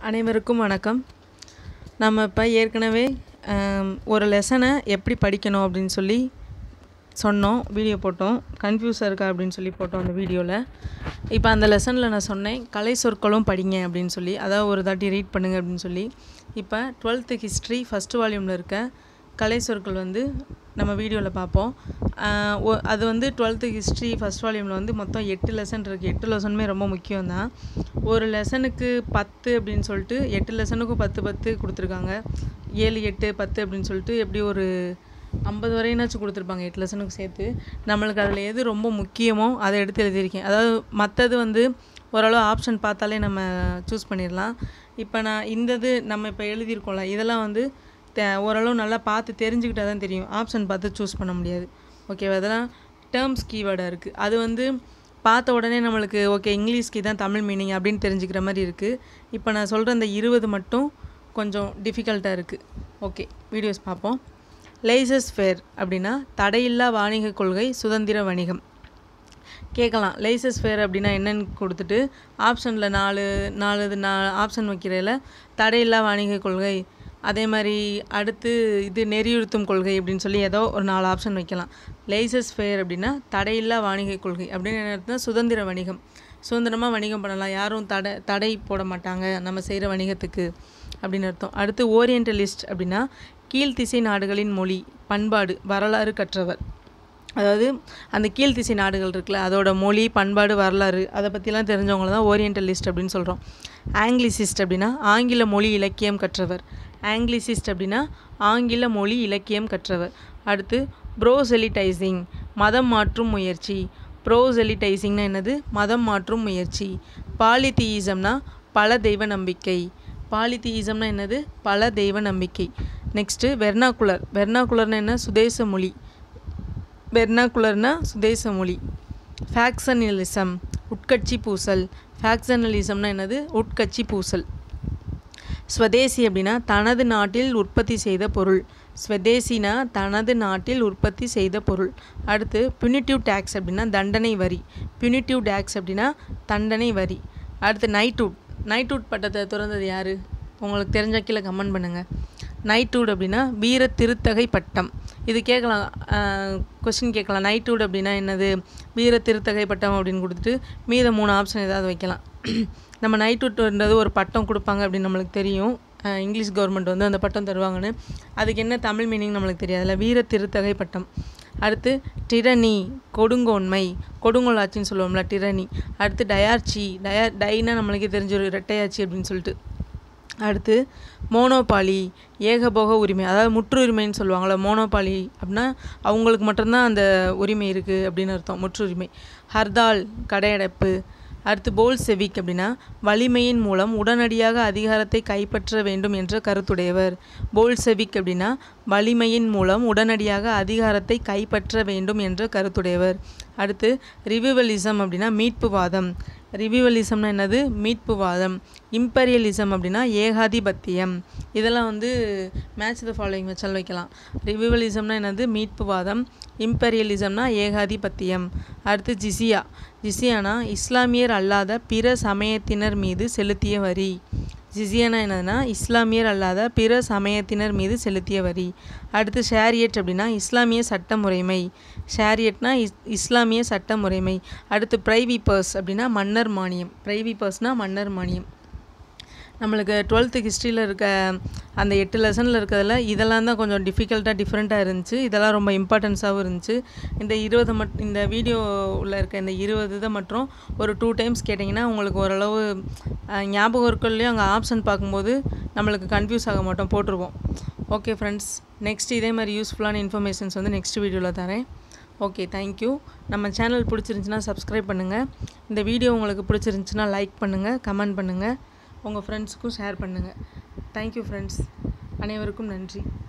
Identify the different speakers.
Speaker 1: அனைவருக்கும் வணக்கம் நம்ம இப்போ ஏற்கனவே ஆம், ஒரு லெசனை எப்படி படிக்கணும் அப்படின்னு சொல்லி சொன்னோம் வீடியோ போட்டோம் கன்ஃபியூஸாக இருக்கா அப்படின்னு சொல்லி போட்டோம் அந்த வீடியோவில் இப்போ அந்த லெசனில் நான் சொன்னேன் கலை சொற்களும் படிங்க அப்படின்னு சொல்லி அதாவது ஒரு தாட்டி ரீட் பண்ணுங்க அப்படின்னு சொல்லி இப்போ டுவெல்த்து ஹிஸ்ட்ரி ஃபஸ்ட்டு வால்யூமில் இருக்க கலை சொற்கள் வந்து நம்ம வீடியோவில் பார்ப்போம் ஆஹ் ஒ- அது வந்து டுவெல்த்து ஹிஸ்ட்ரி ஃபஸ்ட் வால்யூமில் வந்து மொத்தம் எட்டு லெசன் இருக்குது எட்டு லெசனுமே ரொம்ப முக்கியம் தான் ஒரு லெசனுக்கு பத்து அப்படின்னு சொல்லிட்டு எட்டு லெசனுக்கும் பத்து பத்து கொடுத்துருக்காங்க ஏழு எட்டு பத்து அப்படின்னு சொல்லிட்டு எப்படி ஒரு ஐம்பது வரையினாச்சும் கொடுத்துருப்பாங்க எட்டு லெசனுக்கு சேர்த்து நம்மளுக்கு அதில் எது ரொம்ப முக்கியமோ அதை எடுத்து எழுதியிருக்கேன் அதாவது மற்றது வந்து ஓரளவு ஆப்ஷன் பார்த்தாலே நம்ம சூஸ் பண்ணிடலாம் இப்போ நான் இந்த இது நம்ம இப்போ எழுதியிருக்கோம்ல இதெல்லாம் வந்து தே- ஓரளவு நல்லா பார்த்து தெரிஞ்சுக்கிட்டா தான் தெரியும் ஆப்ஷன் பார்த்து சூஸ் பண்ண முடியாது ஓகேவா அதெல்லாம் டேர்ம்ஸ் கீவேர்டாக இருக்குது அது வந்து பார்த்த உடனே நம்மளுக்கு ஓகே இங்கிலீஷ்க்கு தான் தமிழ் மீனிங் அப்படின்னு தெரிஞ்சுக்கிற மாதிரி இருக்குது இப்போ நான் சொல்கிற அந்த இருபது மட்டும் கொஞ்சம் டிஃபிகல்ட்டாக இருக்குது ஓகே வீடியோஸ் பார்ப்போம் லைசஸ் ஃபேர் அப்படின்னா தடையில்லா வாணிக கொள்கை சுதந்திர வணிகம் கேட்கலாம் லைசஸ் ஃபேர் அப்படின்னா என்னன்னு கொடுத்துட்டு ஆப்ஷனில் நாலு நாலு இது நா ஆப்ஷன் வைக்கிறதுல தடையில்லா வாணிக கொள்கை அதே மாதிரி அடுத்து இது நெறியுறுத்தும் கொள்கை அப்படின்னு சொல்லி ஏதோ ஒரு நாலு ஆப்ஷன் வைக்கலாம் லைசஸ் ஃபேர் அப்படின்னா தடையில்லா வாணிக கொள்கை அப்படின்னு என்ன அர்த்தம்னா சுதந்திர வணிகம் சுதந்திரமாக வணிகம் பண்ணலாம் யாரும் தடை தடை போட மாட்டாங்க நம்ம செய்கிற வணிகத்துக்கு அப்படின்னு அர்த்தம் அடுத்து ஓரியண்டலிஸ்ட் அப்படின்னா கீழ்த்திசை நாடுகளின் மொழி பண்பாடு வரலாறு கற்றவர் அதாவது அந்த கீழ்த்திசை நாடுகள் இருக்குல்ல அதோட மொழி பண்பாடு வரலாறு அதை பற்றிலாம் தெரிஞ்சவங்கள தான் ஓரியண்டலிஸ்ட் அப்படின்னு சொல்கிறோம் ஆங்கிலிசிஸ்ட் அப்படின்னா ஆங்கில மொழி இலக்கியம் கற்றவர் ஆங்கிலிசிஸ்ட் அப்படின்னா ஆங்கில மொழி இலக்கியம் கற்றவர் அடுத்து ப்ரோசெலிடைசிங் மதம் மாற்றும் முயற்சி ப்ரோசெலிடைசிங்னா என்னது மதம் மாற்றும் முயற்சி பாலித்தீயிசம்னா பல தெய்வ நம்பிக்கை பாலித்தீயிசம்னா என்னது பல தெய்வ நம்பிக்கை நெக்ஸ்ட்டு வெர்னாகுலர் வெர்னாகுலர்னா என்ன சுதேச மொழி வெர்னாகுலர்னா சுதேச மொழி ஃபேக்சனலிசம் உட்கட்சி பூசல் ஃபேக்சனலிசம்னா என்னது உட்கட்சி பூசல் ஸ்வதேசி அப்படின்னா தனது நாட்டில் உற்பத்தி செய்த பொருள் ஸ்வதேசினா தனது நாட்டில் உற்பத்தி செய்த பொருள் அடுத்து பியூனிட்டிவ் டேக்ஸ் அப்படின்னா தண்டனை வரி பியூனிட்டிவ் டேக்ஸ் அப்படின்னா தண்டனை வரி அடுத்து நைட்வுட் நைட்வுட் பட்டத்தை திறந்தது யார் உங்களுக்கு தெரிஞ்ச கீழே கமெண்ட் பண்ணுங்கள் நைட்வுட் அப்படின்னா வீர திருத்தகை பட்டம் இது கேட்கலாம் கொஸ்டின் கேட்கலாம் நைட்வுட் அப்படின்னா என்னது வீர திருத்தகை பட்டம் அப்படின்னு கொடுத்துட்டு மீத மூணு ஆப்ஷன் ஏதாவது வைக்கலாம் நம்ம நைட்வுட்ன்றது ஒரு பட்டம் கொடுப்பாங்க அப்படின்னு நம்மளுக்கு தெரியும் அஹ் இங்கிலீஷ் கவர்மெண்ட் வந்து அந்த பட்டம் தருவாங்கன்னு அதுக்கு என்ன தமிழ் மீனிங் நம்மளுக்கு தெரியாதுல்ல வீர திருத்தகை பட்டம் அடுத்து டிரணி கொடுங்கோன்மை கொடுங்கோலாட்சின்னு சொல்லுவோம்ல டிரணி அடுத்து டயார்ச்சி டயா டைனா நம்மளுக்கே தெரிஞ்ச ஒரு ரெட்டையாச்சி அப்படின்னு சொல்லிட்டு அடுத்து மோனோபாலி ஏகபோக உரிமை அதாவது முற்றுரிமைன்னு சொல்லுவாங்கள்ல மோனோபாலி அப்படின்னா அவங்களுக்கு மட்டும்தான் அந்த உரிமை இருக்குது அப்படின்னு அர்த்தம் முற்றுரிமை ஹர்தால் கடையடைப்பு அடுத்து போல் செவிக் அப்படின்னா வலிமையின் மூலம் உடனடியாக அதிகாரத்தை கைப்பற்ற வேண்டும் என்ற கருத்துடையவர் போல் செவிக் அப்படின்னா வலிமையின் மூலம் உடனடியாக அதிகாரத்தை கைப்பற்ற வேண்டும் என்ற கருத்துடையவர் அடுத்து ரிவிவலிசம் அப்படின்னா மீட்புவாதம் ரிவிவலிசம்னா என்னது மீட்புவாதம் இம்பீரியலிசம் அப்படின்னா ஏகாதிபத்தியம் இதெல்லாம் வந்து மேட்ச் த ஃபாலோயிங் வச்சால் வைக்கலாம் ரிவிவலிசம்னா என்னது மீட்புவாதம் இம்பீரியலிசம்னா ஏகாதிபத்தியம் அடுத்து ஜிசியா ஜிசியானா இஸ்லாமியர் அல்லாத பிற சமயத்தினர் மீது செலுத்திய வரி ஜிசியானா என்னதுன்னா இஸ்லாமியர் அல்லாத பிற சமயத்தினர் மீது செலுத்திய வரி அடுத்து ஷேரியட் அப்படின்னா இஸ்லாமிய சட்ட முறைமை ஷேரியட்னா இஸ் இஸ்லாமிய சட்ட முறைமை அடுத்து பிரைவி பர்ஸ் அப்படின்னா மன்னர் மானியம் பிரைவி பர்ஸ்னா மன்னர் மானியம் நம்மளுக்கு டுவெல்த்து ஹிஸ்ட்ரியில் இருக்க அந்த எட்டு லெசனில் இருக்கிறதுல இதெல்லாம் தான் கொஞ்சம் டிஃபிகல்ட்டாக டிஃப்ரெண்ட்டாக இருந்துச்சு இதெல்லாம் ரொம்ப இம்பார்ட்டன்ஸாகவும் இருந்துச்சு இந்த இருபது மட் இந்த வீடியோவில் இருக்க இந்த இருபது இதை மட்டும் ஒரு டூ டைம்ஸ் கேட்டிங்கன்னா உங்களுக்கு ஓரளவு அஹ், ஞாபகம் இருக்கலையும் அங்கே ஆப்ஷன் பார்க்கும்போது நம்மளுக்கு கன்ஃபியூஸ் ஆக மாட்டோம் போட்டுருவோம் ஓகே ஃப்ரெண்ட்ஸ் நெக்ஸ்ட் இதே மாதிரி யூஸ்ஃபுல்லான இன்ஃபர்மேஷன்ஸ் வந்து நெக்ஸ்ட் வீடியோவில் தரேன் ஓகே தேங்க்யூ நம்ம சேனல் பிடிச்சிருந்துச்சின்னா சப்ஸ்கிரைப் பண்ணுங்கள் இந்த வீடியோ உங்களுக்கு பிடிச்சிருந்துச்சின்னா லைக் பண்ணுங்கள் கமெண்ட் பண்ணுங்கள் உங்கள் ஃப்ரெண்ட்ஸுக்கும் ஷேர் பண்ணுங்கள் தேங்க்யூ ஃப்ரெண்ட்ஸ் அனைவருக்கும் நன்றி